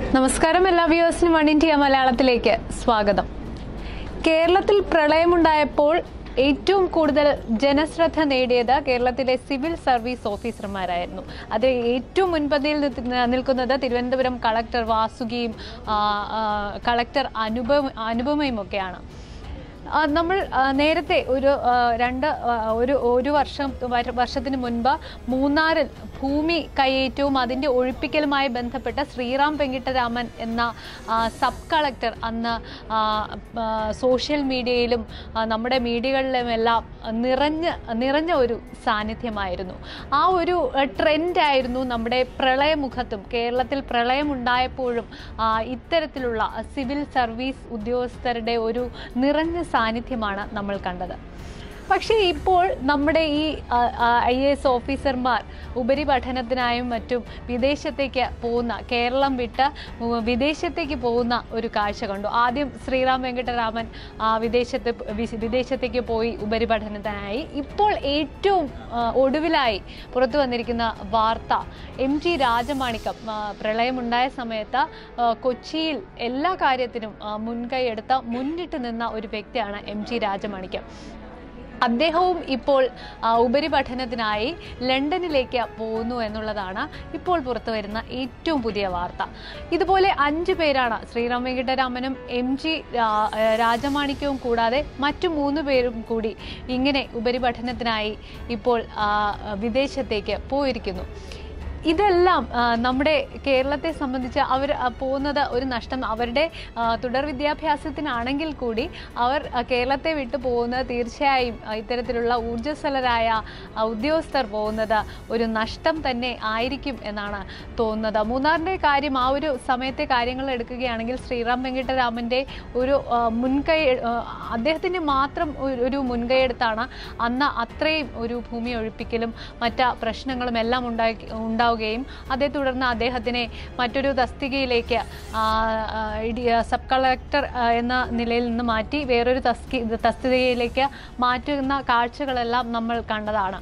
നമസ്കാരം എല്ലാ വ്യൂവേഴ്സിനും one India മലയാളത്തിലേക്ക് സ്വാഗതം കേരളത്തിൽ പ്രളയമുണ്ടായപ്പോൾ ഏറ്റവും കൂടുതൽ ജനശ്രദ്ധ നേടിയത് കേരളത്തിലെ സിവിൽ സർവീസ് ഓഫീസർമാരായിരുന്നു അത് ഏറ്റവും മുൻപന്തിയിൽ നിൽക്കുന്ന- നിൽക്കുന്നത് തിരുവനന്തപുരം കളക്ടർ വാസുകിയും ആ, ആ, കളക്ടർ അനുപമ അനുപമയും ഒക്കെയാണ് ആ, നമ്മൾ ആ, നേരത്തെ ഒരു ആ, രണ്ട് ആ, ഒരു ഒരു വർഷം വര- വർഷത്തിന് മുൻപ് മൂന്നാറിൽ ഭൂമി കയ്യേറ്റവും അതിൻ്റെ ഒഴിപ്പിക്കലുമായി ബന്ധപ്പെട്ട ശ്രീറാം വെങ്കിട്ടരാമൻ എന്ന ആ, സബ് കളക്ടർ അന്ന് ആ, ആ, സോഷ്യൽ മീഡിയയിലും ആ, നമ്മുടെ മീഡിയകളിലുമെല്ലാം നിറഞ്ഞ് നിറഞ്ഞ ഒരു സാന്നിധ്യമായിരുന്നു ആ ഒരു ട്രെൻഡായിരുന്നു നമ്മുടെ പ്രളയമുഖത്തും കേരളത്തിൽ പ്രളയമുണ്ടായപ്പോഴും ആ, ഇത്തരത്തിലുള്ള സിവിൽ സർവീസ് ഉദ്യോഗസ്ഥരുടെ ഒരു നിറഞ്ഞ സാന്നിധ്യമാണ് നമ്മൾ കണ്ടത് പക്ഷേ ഇപ്പോൾ നമ്മുടെ ഈ ഐ എ എസ് ഓഫീസർമാർ ഉപരിപഠനത്തിനായും മറ്റും വിദേശത്തേക്ക് പോകുന്ന കേരളം വിട്ട് ഉം, വിദേശത്തേക്ക് പോകുന്ന ഒരു കാഴ്ച കണ്ടു ആദ്യം ശ്രീറാം വെങ്കട്ടരാമൻ ആ, വിദേശത്ത് പ് വിശ- വിദേശത്തേക്ക് പോയി ഉപരിപഠനത്തിനായി ഇപ്പോൾ ഏറ്റവും ആ, ഒടുവിലായി പുറത്തു വന്നിരിക്കുന്ന വാർത്ത എം ജി രാജമാണിക്കം ആ, പ്രളയമുണ്ടായ സമയത്ത് ആ, കൊച്ചിയിൽ എല്ലാ കാര്യത്തിനും ആ, മുൻകൈ എടുത്ത മുന്നിട്ട് നിന്ന ഒരു വ്യക്തിയാണ് എം ജി രാജമാണിക്യം അദ്ദേഹവും ഇപ്പോൾ ആ, ഉപരിപഠനത്തിനായി ലണ്ടനിലേക്ക് പോകുന്നു എന്നുള്ളതാണ് ഇപ്പോൾ പുറത്തു വരുന്ന ഏറ്റവും പുതിയ വാർത്ത ഇതുപോലെ അഞ്ചു പേരാണ് ശ്രീറാം വെങ്കിട്ടരാമനും എം ജി രാ- രാജമാണിക്യവും കൂടാതെ മറ്റു മൂന്ന് പേരും കൂടി ഇങ്ങനെ ഉപരിപഠനത്തിനായി ഇപ്പോൾ ആ, വിദേശത്തേക്ക് പോയിരിക്കുന്നു ഇതെല്ലാം ആ, നമ്മുടെ കേരളത്തെ സംബന്ധിച്ച് അവർ ആ, പോകുന്നത് ഒരു നഷ്ടം അവരുടെ ആ, തുടർ വിദ്യാഭ്യാസത്തിനാണെങ്കിൽ കൂടി അവർ ആ, കേരളത്തെ വിട്ടു പോകുന്നത് തീർച്ചയായും ആ, ഇത്തരത്തിലുള്ള ഊർജ്ജസ്വലരായ ആ, ഉദ്യോഗസ്ഥർ പോകുന്നത് ഒരു നഷ്ടം തന്നെ ആയിരിക്കും എന്നാണ് തോന്നുന്നത് മൂന്നാറിൻ്റെ കാര്യം ആ ഒരു സമയത്തെ കാര്യങ്ങൾ എടുക്കുകയാണെങ്കിൽ ശ്രീറാം വെങ്കിട്ടരാമൻ്റെ ഒരു ആ, മുൻകൈ ആ, അദ്ദേഹത്തിൻ്റെ മാത്രം ഒരു- ഒരു മുൻകൈ എടുത്താണ് അന്ന് അത്രയും ഒരു ഭൂമി ഒഴിപ്പിക്കലും മറ്റ് പ്രശ്നങ്ങളും എല്ലാം ഉണ്ടാക്കി ഉണ്ടാവുകയും അതേ തുടർന്ന് അദ്ദേഹത്തിനെ മറ്റൊരു തസ്തികയിലേക്ക് ആ, ആ, ഇടി- സബ് കളക്ടർ ആ, എന്ന നിലയിൽ നിന്ന് മാറ്റി വേറൊരു തസ്തി തസ്തികയിലേക്ക് മാറ്റുന്ന കാഴ്ചകളെല്ലാം നമ്മൾ കണ്ടതാണ്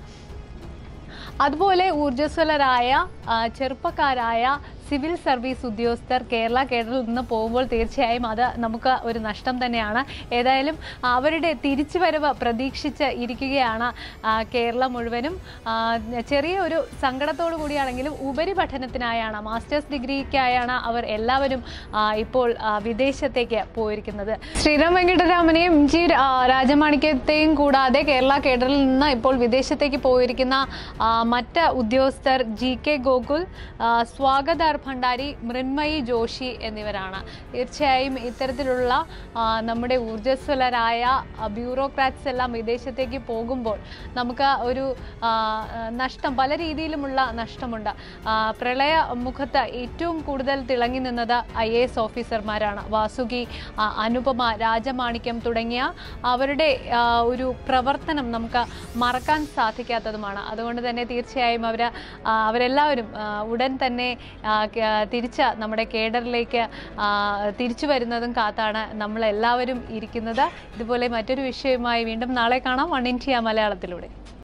അതുപോലെ ഊർജ്ജസ്വലരായ ആ, ചെറുപ്പക്കാരായ സിവിൽ സർവീസ് ഉദ്യോഗസ്ഥർ കേരള കേഡറിൽ നിന്ന് പോകുമ്പോൾ തീർച്ചയായും അത് നമുക്ക് ഒരു നഷ്ടം തന്നെയാണ് ഏതായാലും അവരുടെ തിരിച്ചുവരവ് പ്രതീക്ഷിച്ച് ഇരിക്കുകയാണ് ആ, കേരളം മുഴുവനും ആ, ചെറിയ ഒരു സങ്കടത്തോടു കൂടിയാണെങ്കിലും ഉപരിപഠനത്തിനായാണ് മാസ്റ്റേഴ്സ് ഡിഗ്രിക്കായാണ് അവർ എല്ലാവരും ആ, ഇപ്പോൾ ആ, വിദേശത്തേക്ക് പോയിരിക്കുന്നത് ശ്രീറാം വെങ്കട്ടരാമനെയും എം ജി രാ- രാജമാണിക്യത്തെയും കൂടാതെ കേരള കേഡറിൽ നിന്ന് ഇപ്പോൾ വിദേശത്തേക്ക് പോയിരിക്കുന്ന ആ, മറ്റ് ഉദ്യോഗസ്ഥർ ജി കെ ഗോകുൽ ആ, സ്വാഗതാർ ഭണ്ഡാരി മൃന്മയി ജോഷി എന്നിവരാണ് തീർച്ചയായും ഇത്തരത്തിലുള്ള ആ, നമ്മുടെ ഊർജ്ജസ്വലരായ ബ്യൂറോക്രാറ്റ്സ് എല്ലാം വിദേശത്തേക്ക് പോകുമ്പോൾ നമുക്ക് ഒരു ആ, ആ, നഷ്ടം പല രീതിയിലുമുള്ള നഷ്ടമുണ്ട് ആ, പ്രളയ മുഖത്ത് ഏറ്റവും കൂടുതൽ തിളങ്ങി നിന്നത് ഐ എ എസ് ഓഫീസർമാരാണ് വാസുകി ആ, അനുപമ രാജമാണിക്യം തുടങ്ങിയ അവരുടെ ആ, ഒരു പ്രവർത്തനം നമുക്ക് മറക്കാൻ സാധിക്കാത്തതുമാണ് അതുകൊണ്ട് തന്നെ തീർച്ചയായും അവർ അവരെല്ലാവരും ആ, ഉടൻ തന്നെ ആ, ക- തിരിച്ച് നമ്മുടെ കേഡറിലേക്ക് ആ, തിരിച്ചു വരുന്നതും കാത്താണ് നമ്മളെല്ലാവരും ഇരിക്കുന്നത് ഇതുപോലെ മറ്റൊരു വിഷയവുമായി വീണ്ടും നാളെ കാണാം വൺ ഇന്ത്യ മലയാളത്തിലൂടെ